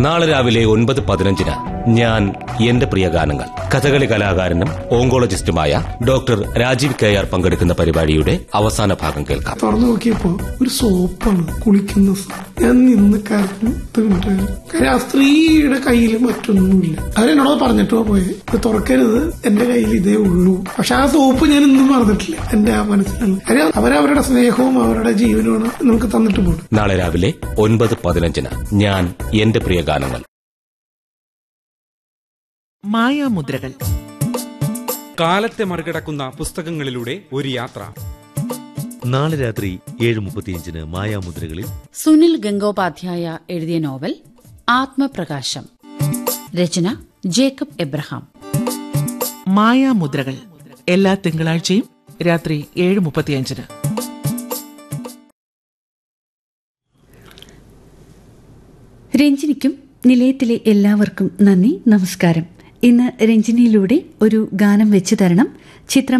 നാളെ രാവിലെ ഒൻപത് പതിനഞ്ചിന് ഞാൻ എന്റെ പ്രിയ ഗാനങ്ങൾ കഥകളി കലാകാരനും ഓങ്കോളജിസ്റ്റുമായ ഡോക്ടർ രാജീവ് കെ ആർ പങ്കെടുക്കുന്ന പരിപാടിയുടെ അവസാന ഭാഗം കേൾക്കാം തുറന്നു നോക്കിയപ്പോ ഒരു സോപ്പാണ് കുളിക്കുന്ന സാധനം. ഞാൻ നിന്ന് കരഞ്ഞു തീർന്നിട്ട് കാര്യം ആ സ്ത്രീയുടെ കയ്യിൽ മറ്റൊന്നുമില്ല അവരെന്നോട് പറഞ്ഞിട്ടോ പോയെ ഇത് തുറക്കരുത് എന്റെ കയ്യിൽ ഇതേ ഉള്ളൂ പക്ഷെ ആ സോപ്പ് ഞാൻ ഇന്നും മറന്നിട്ടില്ല എന്റെ ആ മനസ്സിലുള്ള കാര്യം അവരവരുടെ സ്നേഹവും അവരുടെ ജീവനുമാണ് നമുക്ക് തന്നിട്ട് പോകും നാളെ രാവിലെ ഒൻപത് പതിനഞ്ചിന് ഞാൻ എന്റെ പ്രിയ ഗാനങ്ങൾ മായാമുദ്രകൾ കാലത്തെ മറികടക്കുന്ന പുസ്തകങ്ങളിലൂടെ ഒരു യാത്ര നാളെ രാത്രി ഏഴ് മുപ്പത്തിയഞ്ചിന് മായാമുദ്രകളിൽ സുനിൽ ഗംഗോപാധ്യായ എഴുതിയ നോവൽ ആത്മപ്രകാശം രചന ജേക്കബ് എബ്രഹാം മായാമുദ്രകൾ എല്ലാ തിങ്കളാഴ്ചയും രാത്രി ഏഴ് മുപ്പത്തിയഞ്ചിന് രഞ്ജിനിക്കും നിലയത്തിലെ എല്ലാവർക്കും നന്ദി നമസ്കാരം ഇന്ന് രഞ്ജിനിയിലൂടെ ഒരു ഗാനം വെച്ചു തരണം ചിത്രം